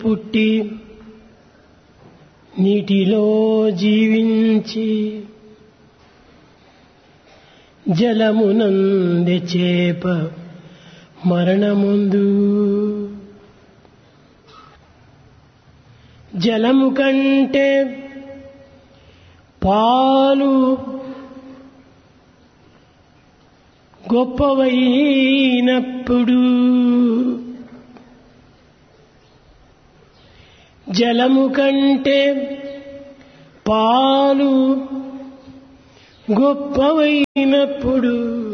పుట్టి నీటిలో జీవించి జలమునంది చేప మరణముందు జలము కంటే పాలు గొప్పవైనప్పుడు జలము కంటే పాలు గొప్పవైనప్పుడు